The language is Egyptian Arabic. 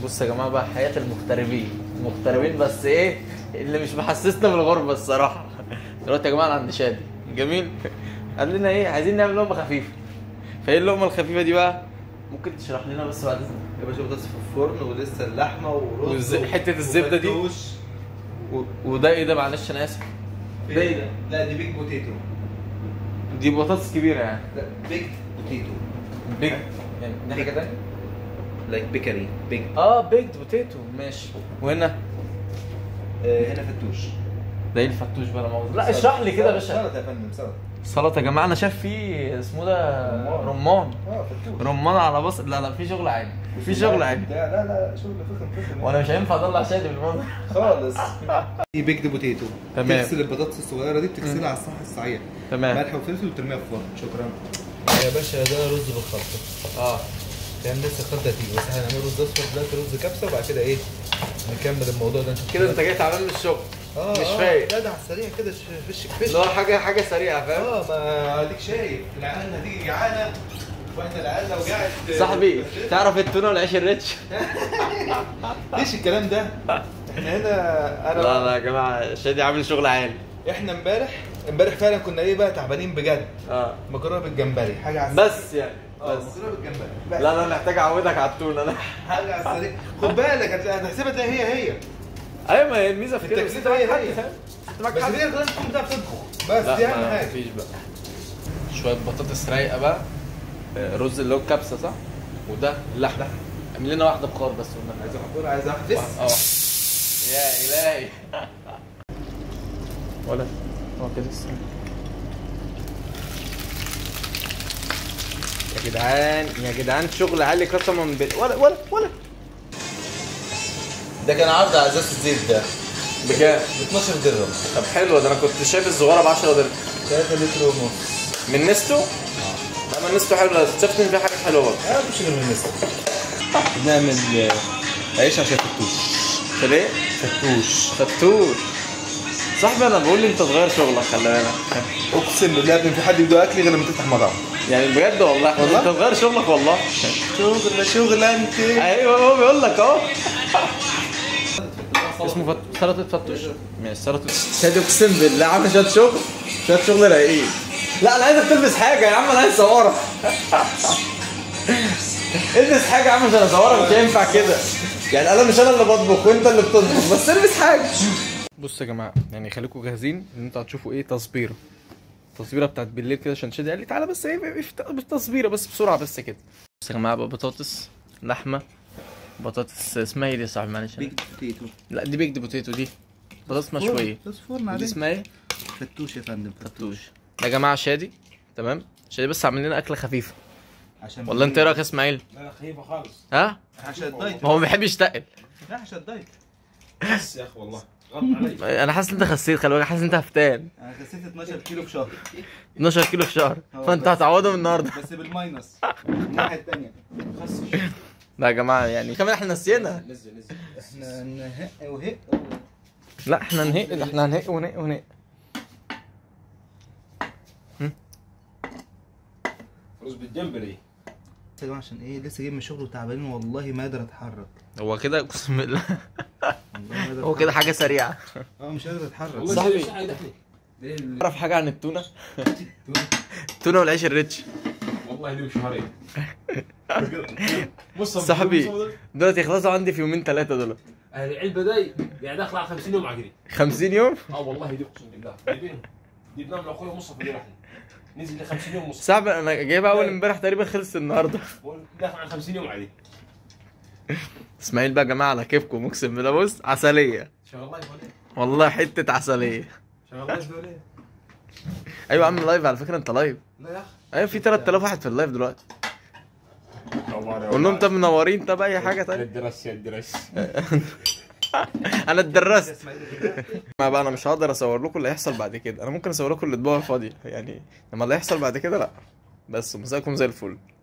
بص يا جماعه بقى حياه المغتربين مغتربين بس ايه اللي مش محسسنا بالغربه الصراحه دلوقتي يا جماعه أنا عند شادي جميل قال لنا ايه عايزين نعمل لقمه خفيفه فايه اللقمه الخفيفه دي بقى ممكن تشرح لنا بس بعد اذنك يا باشا بطاطس في الفرن ولسه اللحمه ورز والز- حتة الزبدة دي؟ وفتوش. و... وده ايه ده معلش انا اسف ده ايه ده لا دي بيج بوتيتو دي بطاطس كبيره يعني لا بيج بوتيتو بيج يعني دي حاجه تانية لايك بيكري بيج اه بيجد بوتيتو ماشي وهنا آه هنا فتوش ده ايه الفتوش بقى لا مؤاخذة. لا اشرح لي كده يا باشا سلطه يا فندم سلطه سلطه يا جماعه انا شايف فيه اسمه ده رمان. رمان اه فتوش رمان على بصل لا لا في شغل عادي في شغل عادي لا لا لا شغل فخم فخم وانا مش هينفع اطلع شادي بالمنظر خالص دي بيج بوتيتو تمام. تغسل البطاطس الصغيره دي بتغسلها على الصح الصحيح تمام ملح وفلفل وترميها في الفرن شكرا يا باشا ده رز بالخلطه اه كان لسه الخلطه هتيجي بس احنا هنعمل رز اصفر دلوقتي رز كبسه وبعد كده ايه نكمل الموضوع ده نشوف كده انت جاي تعبان من الشغل اه مش آه، فايق. لا ده على السريع كده ش- فش فش اللي هو حاجه حاجه سريعه فاهم اه ما اديك شايف العيال هتيجي جعانه واحنا العيال لو قاعد صاحبي تعرف التونه والعيش الريتش ليش الكلام ده؟ احنا هنا انا لا لا يا جماعه شادي عامل شغل عالي احنا امبارح امبارح فعلا كنا ايه بقى تعبانين بجد اه مكرونه بالجمبري حاجه على بس يعني اه بس مكرونه بالجمبري لا لا انا محتاج اعودك على التونه انا حاجه على السريع خد بالك هت- هتحسبها تلاقي هي هي ايوه ما هي الميزه في كده بس انت التكلفة معاك هي حد هي. فاهم انت معاك بس حد هي لازم تكون بتعرف تطبخ بس لا دي اهم ما حاجه فيش بقى شويه بطاطس رايقه بقى آه، رز اللي هو الكبسه صح وده اللحمه اعمل لنا واحده بخار بس والنبي عايز احضر عايز احفظ اه يا الهي ولا هو كده السلام يا جدعان يا جدعان شغل عالي قسما بالله ولا ولا ولا ده كان عرض على ازازه الزيت ده بكام؟ ب 12 درهم طب حلو ده انا كنت شايف الصغيره ب 10 درهم 3 لتر ونص من نستو؟ اه ما نستو حلو اكتشفت ان في حاجات حلوه برضه اه مش غير من النسا بنعمل عيش عشان فتوش طب ايه؟ فتوش فتوش صاحبي انا بقول لي انت صغير شغلك خلي بالك اقسم بالله يا ابني في حد يدوق اكلي غير لما تفتح مطعم يعني بجد والله والله؟ انت صغير شغلك والله شغل شغل انت ايوه هو بيقول لك اهو اسمه فت... سلطه فتوش ماشي سلطه شادي اقسم بالله عامل شويه شغل شويه شغل رايقين لا انا عايزك تلبس حاجه يا عم انا عايز اصورك البس حاجه يا عم عشان اصورك مش هينفع كده يعني انا مش انا اللي بطبخ وانت اللي بتطبخ بس البس حاجه بصوا يا جماعه يعني خليكم جاهزين ان انتوا هتشوفوا ايه تصبيره تصبيره بتاعت بالليل كده عشان شادي قال لي تعالى بس ايه تصبيره بس بسرعه بس كده بصوا يا جماعه بقى بطاطس لحمه بطاطس اسمها ايه دي يا صاحبي معلش بيج بوتيتو لا دي بيجد بوتيتو دي بطاطس مشويه بس فرن دي عليه اسمها ايه؟ فتوش يا فندم فتوش ده يا جماعه شادي تمام شادي بس عامل لنا اكله خفيفه عشان والله انت ايه رايك يا اسماعيل؟ لا خفيفه خالص ها؟ عشان الدايت ما هو ما بيحبش يتقل لا عشان الدايت بس يا اخي والله غلط علي انا حاسس ان انت خسيت خلي بالك حاسس ان انت هفتان انا خسيت 12 كيلو في شهر 12 كيلو في شهر هو فانت بس. هتعوضهم النهارده بس بالماينس الناحيه الثانيه خسش لا يا جماعه يعني كمان احنا نسينا نزل نزل احنا نهق وهق لا احنا نهق احنا هنهق ونهق ونهق فلوس بالجمبري يا جماعه عشان ايه لسه جاي من الشغل وتعبانين والله ما قادر اتحرك هو كده اقسم بالله والله ما قادر هو كده أتحرك. حاجه سريعه اه مش قادر اتحرك والله صاحبي. شو حاجة دخلي ليه- تعرف حاجه عن التونه التونه والعيش الريتش والله ليه شهرين مصطفى صاحبي. مصطفى ده- دولت يخلصوا عندي في يومين ثلاثه دول العلبه دي يعني داخله على 50 يوم عقلي 50 يوم اه والله دي اقسم بالله جايبين جبناها من اخويا مصطفى دي احنا نزل لي 50 يوم مصطفى صعب انا جايبها اول امبارح تقريبا خلص النهارده داخل على 50 يوم عادي اسماعيل بقى يا جماعه على كيفكم اقسم بالله بص عسليه شغال لايف ولا إيه؟ والله حته عسليه شغال لايف ولا إيه؟ ايوه يا عم لايف على فكره انت لايف لا يا اخي ايوه في 3000 واحد في اللايف دلوقتي قول لهم طب منورين طب اي حاجه تانية الدرس يا الدرس انا اتدرست ما بقى انا مش هقدر اصور لكم اللي هيحصل بعد كده انا ممكن اصور لكم الاطباق الفاضيه يعني لما اللي هيحصل بعد كده لا بس مساكم زي الفل